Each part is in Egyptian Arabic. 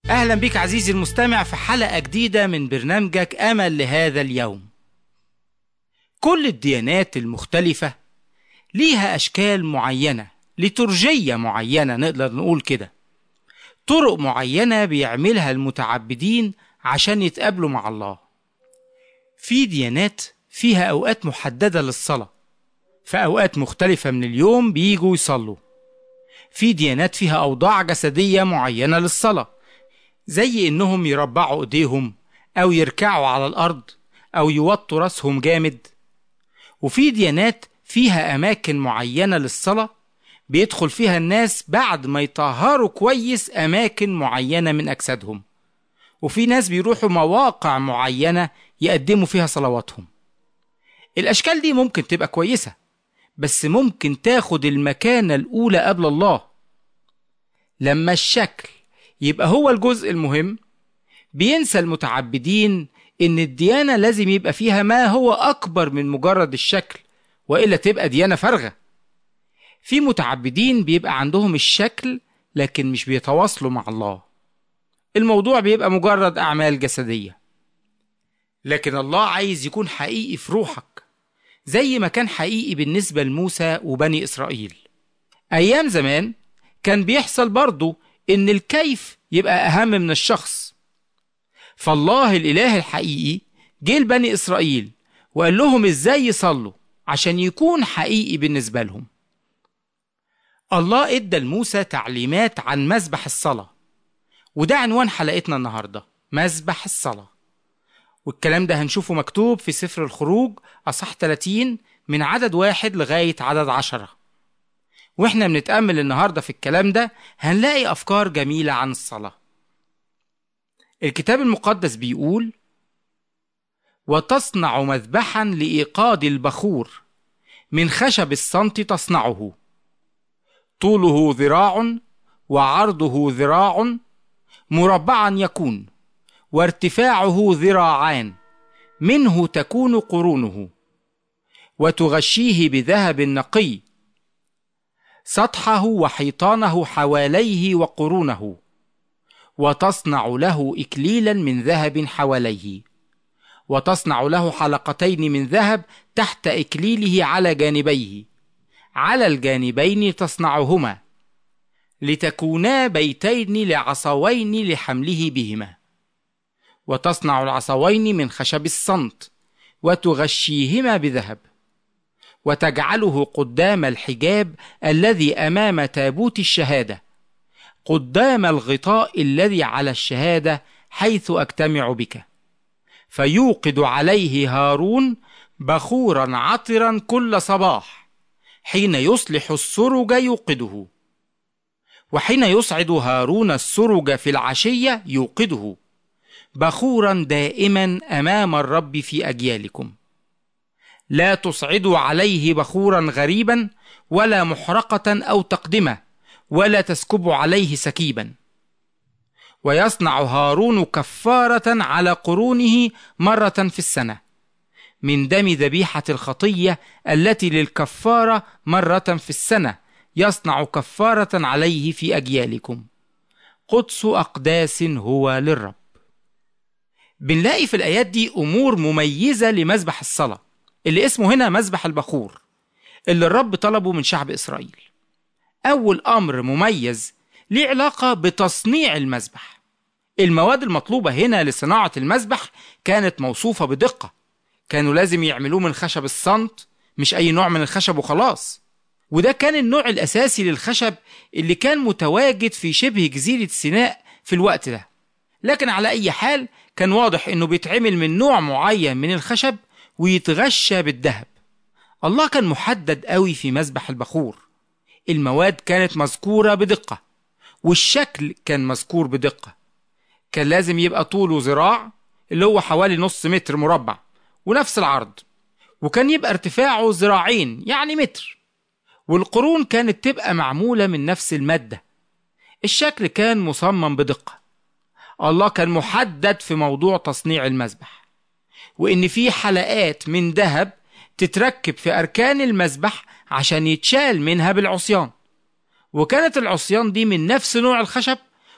أهلا بك عزيزي المستمع في حلقة جديدة من برنامجك أمل لهذا اليوم. كل الديانات المختلفة ليها أشكال معينة، لترجية معينة نقدر نقول كده. طرق معينة بيعملها المتعبدين عشان يتقابلوا مع الله. في ديانات فيها أوقات محددة للصلاة. في أوقات مختلفة من اليوم بيجوا يصلوا. في ديانات فيها أوضاع جسدية معينة للصلاة. زي انهم يربعوا ايديهم او يركعوا على الارض او يوطوا راسهم جامد وفي ديانات فيها اماكن معينه للصلاه بيدخل فيها الناس بعد ما يطهروا كويس اماكن معينه من اجسادهم وفي ناس بيروحوا مواقع معينه يقدموا فيها صلواتهم الاشكال دي ممكن تبقى كويسه بس ممكن تاخد المكانه الاولى قبل الله لما الشكل يبقى هو الجزء المهم بينسى المتعبدين ان الديانه لازم يبقى فيها ما هو اكبر من مجرد الشكل والا تبقى ديانه فارغه في متعبدين بيبقى عندهم الشكل لكن مش بيتواصلوا مع الله الموضوع بيبقى مجرد اعمال جسديه لكن الله عايز يكون حقيقي في روحك زي ما كان حقيقي بالنسبه لموسى وبني اسرائيل ايام زمان كان بيحصل برضه ان الكيف يبقى اهم من الشخص فالله الاله الحقيقي جه لبني اسرائيل وقال لهم ازاي يصلوا عشان يكون حقيقي بالنسبه لهم الله ادى لموسى تعليمات عن مذبح الصلاه وده عنوان حلقتنا النهارده مذبح الصلاه والكلام ده هنشوفه مكتوب في سفر الخروج اصح 30 من عدد واحد لغايه عدد عشره واحنا بنتأمل النهارده في الكلام ده هنلاقي أفكار جميلة عن الصلاة. الكتاب المقدس بيقول: وتصنع مذبحا لإيقاد البخور من خشب الصمت تصنعه طوله ذراع وعرضه ذراع مربعا يكون وارتفاعه ذراعان منه تكون قرونه وتغشيه بذهب نقي سطحه وحيطانه حواليه وقرونه وتصنع له اكليلا من ذهب حواليه وتصنع له حلقتين من ذهب تحت اكليله على جانبيه على الجانبين تصنعهما لتكونا بيتين لعصوين لحمله بهما وتصنع العصوين من خشب الصمت وتغشيهما بذهب وتجعله قدام الحجاب الذي امام تابوت الشهاده قدام الغطاء الذي على الشهاده حيث اجتمع بك فيوقد عليه هارون بخورا عطرا كل صباح حين يصلح السرج يوقده وحين يصعد هارون السرج في العشيه يوقده بخورا دائما امام الرب في اجيالكم لا تصعدوا عليه بخورا غريبا ولا محرقة أو تقدمة ولا تسكبوا عليه سكيبا ويصنع هارون كفارة على قرونه مرة في السنة من دم ذبيحة الخطية التي للكفارة مرة في السنة يصنع كفارة عليه في أجيالكم قدس أقداس هو للرب بنلاقي في الآيات دي أمور مميزة لمذبح الصلاة اللي اسمه هنا مذبح البخور اللي الرب طلبه من شعب إسرائيل أول أمر مميز ليه علاقة بتصنيع المذبح المواد المطلوبة هنا لصناعة المذبح كانت موصوفة بدقة كانوا لازم يعملوه من خشب الصمت مش أي نوع من الخشب وخلاص وده كان النوع الأساسي للخشب اللي كان متواجد في شبه جزيرة سيناء في الوقت ده لكن على أي حال كان واضح إنه بيتعمل من نوع معين من الخشب ويتغشى بالذهب الله كان محدد قوي في مذبح البخور المواد كانت مذكورة بدقة والشكل كان مذكور بدقة كان لازم يبقى طوله ذراع اللي هو حوالي نص متر مربع ونفس العرض وكان يبقى ارتفاعه ذراعين يعني متر والقرون كانت تبقى معمولة من نفس المادة الشكل كان مصمم بدقة الله كان محدد في موضوع تصنيع المذبح وإن في حلقات من ذهب تتركب في أركان المذبح عشان يتشال منها بالعصيان وكانت العصيان دي من نفس نوع الخشب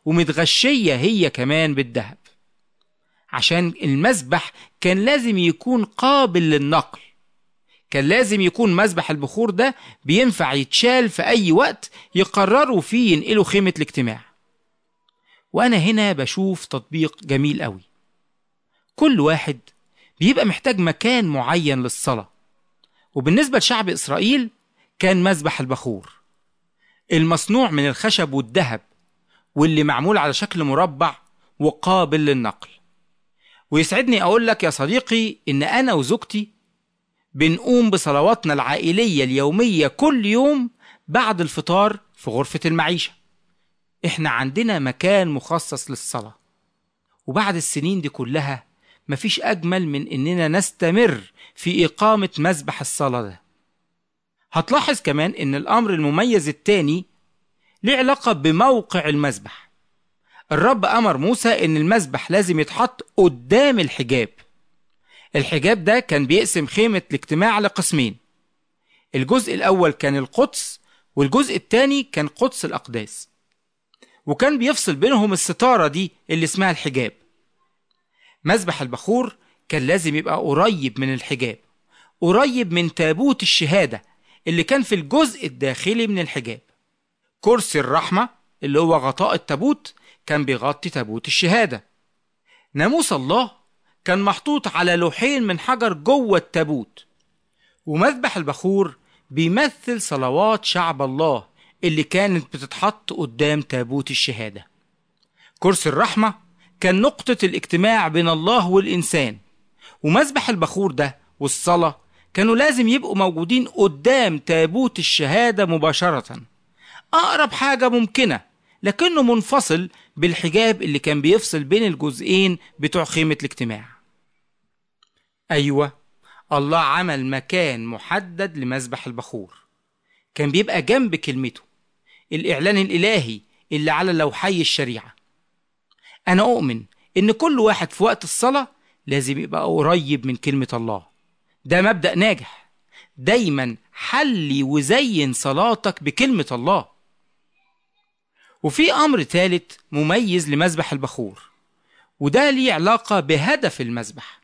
ومتغشية هي كمان بالذهب عشان المذبح كان لازم يكون قابل للنقل كان لازم يكون مذبح البخور ده بينفع يتشال في أي وقت يقرروا فيه ينقلوا خيمة الاجتماع وأنا هنا بشوف تطبيق جميل قوي كل واحد بيبقى محتاج مكان معين للصلاة وبالنسبة لشعب إسرائيل كان مذبح البخور المصنوع من الخشب والذهب واللي معمول على شكل مربع وقابل للنقل ويسعدني أقول لك يا صديقي إن أنا وزوجتي بنقوم بصلواتنا العائلية اليومية كل يوم بعد الفطار في غرفة المعيشة إحنا عندنا مكان مخصص للصلاة وبعد السنين دي كلها مفيش أجمل من إننا نستمر في إقامة مذبح الصلاة ده هتلاحظ كمان إن الأمر المميز التاني له علاقة بموقع المذبح الرب أمر موسى إن المذبح لازم يتحط قدام الحجاب الحجاب ده كان بيقسم خيمة الاجتماع لقسمين الجزء الأول كان القدس والجزء الثاني كان قدس الأقداس وكان بيفصل بينهم الستارة دي اللي اسمها الحجاب مذبح البخور كان لازم يبقى قريب من الحجاب قريب من تابوت الشهادة اللي كان في الجزء الداخلي من الحجاب كرسي الرحمة اللي هو غطاء التابوت كان بيغطي تابوت الشهادة ناموس الله كان محطوط على لوحين من حجر جوه التابوت ومذبح البخور بيمثل صلوات شعب الله اللي كانت بتتحط قدام تابوت الشهادة كرسي الرحمة كان نقطة الاجتماع بين الله والإنسان ومذبح البخور ده والصلاة كانوا لازم يبقوا موجودين قدام تابوت الشهادة مباشرة أقرب حاجة ممكنة لكنه منفصل بالحجاب اللي كان بيفصل بين الجزئين بتوع خيمة الاجتماع أيوة الله عمل مكان محدد لمذبح البخور كان بيبقى جنب كلمته الإعلان الإلهي اللي على لوحي الشريعة أنا أؤمن إن كل واحد في وقت الصلاة لازم يبقى قريب من كلمة الله ده مبدأ ناجح دايما حلي وزين صلاتك بكلمة الله وفي أمر ثالث مميز لمذبح البخور وده ليه علاقة بهدف المذبح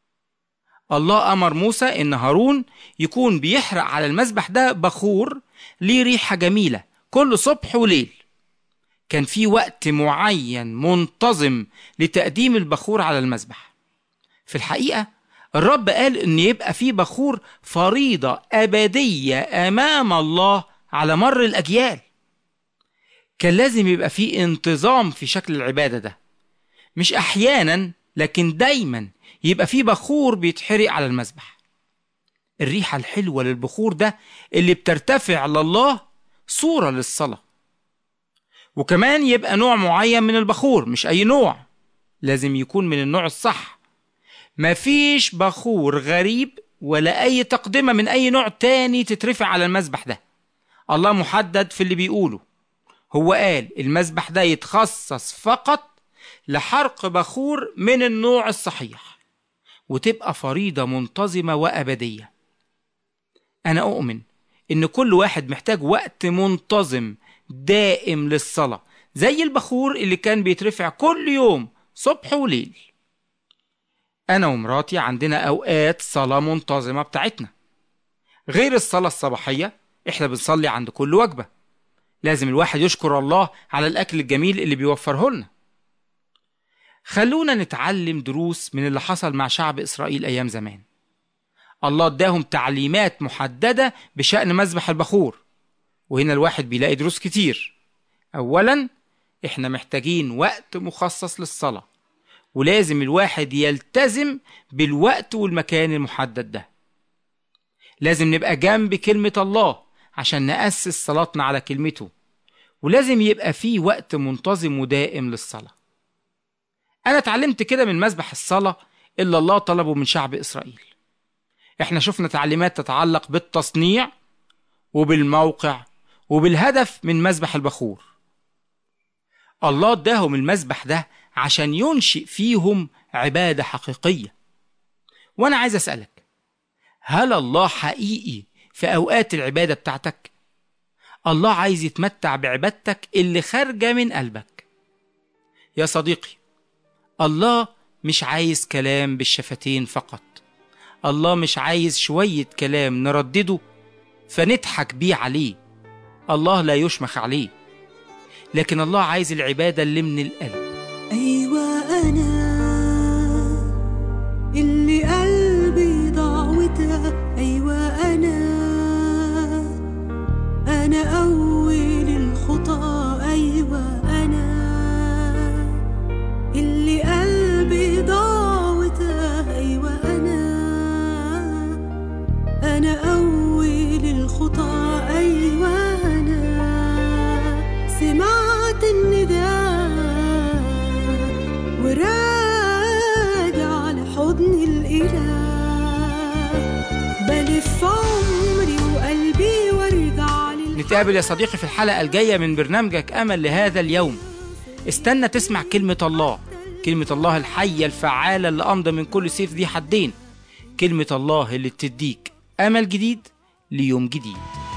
الله أمر موسى إن هارون يكون بيحرق على المذبح ده بخور ليه ريحة جميلة كل صبح وليل كان في وقت معين منتظم لتقديم البخور على المذبح في الحقيقة الرب قال إن يبقى في بخور فريضة أبدية أمام الله على مر الأجيال كان لازم يبقى في انتظام في شكل العبادة ده مش أحيانا لكن دايما يبقى في بخور بيتحرق على المذبح الريحة الحلوة للبخور ده اللي بترتفع لله صورة للصلاة وكمان يبقى نوع معين من البخور مش أي نوع لازم يكون من النوع الصح مفيش بخور غريب ولا أي تقدمة من أي نوع تاني تترفع على المذبح ده الله محدد في اللي بيقوله هو قال المذبح ده يتخصص فقط لحرق بخور من النوع الصحيح وتبقى فريضة منتظمة وأبدية أنا أؤمن إن كل واحد محتاج وقت منتظم دائم للصلاة زي البخور اللي كان بيترفع كل يوم صبح وليل أنا ومراتي عندنا أوقات صلاة منتظمة بتاعتنا غير الصلاة الصباحية إحنا بنصلي عند كل وجبة لازم الواحد يشكر الله على الأكل الجميل اللي بيوفره لنا خلونا نتعلم دروس من اللي حصل مع شعب إسرائيل أيام زمان الله اداهم تعليمات محددة بشأن مذبح البخور وهنا الواحد بيلاقي دروس كتير أولا إحنا محتاجين وقت مخصص للصلاة ولازم الواحد يلتزم بالوقت والمكان المحدد ده لازم نبقى جنب كلمة الله عشان نأسس صلاتنا على كلمته ولازم يبقى فيه وقت منتظم ودائم للصلاة أنا اتعلمت كده من مذبح الصلاة اللي الله طلبه من شعب إسرائيل احنا شفنا تعليمات تتعلق بالتصنيع وبالموقع وبالهدف من مذبح البخور الله اداهم المذبح ده عشان ينشئ فيهم عبادة حقيقية وانا عايز اسألك هل الله حقيقي في اوقات العبادة بتاعتك الله عايز يتمتع بعبادتك اللي خارجة من قلبك يا صديقي الله مش عايز كلام بالشفتين فقط الله مش عايز شوية كلام نردده فنضحك بيه عليه الله لا يشمخ عليه لكن الله عايز العبادة اللي من القلب أيوة أنا اللي قلبي ضعوتها أيوة أنا أنا أول الخطى أيوة أنا اللي قلبي ضعوتها أيوة أنا أنا أول الخطى أيوة أنا سمعت النداء وراجع لحضن الإله بلف عمري وقلبي وارجع للحق نتقابل يا صديقي في الحلقة الجاية من برنامجك أمل لهذا اليوم استنى تسمع كلمة الله كلمة الله الحية الفعالة اللي أمضى من كل سيف ذي حدين كلمة الله اللي بتديك أمل جديد ليوم جديد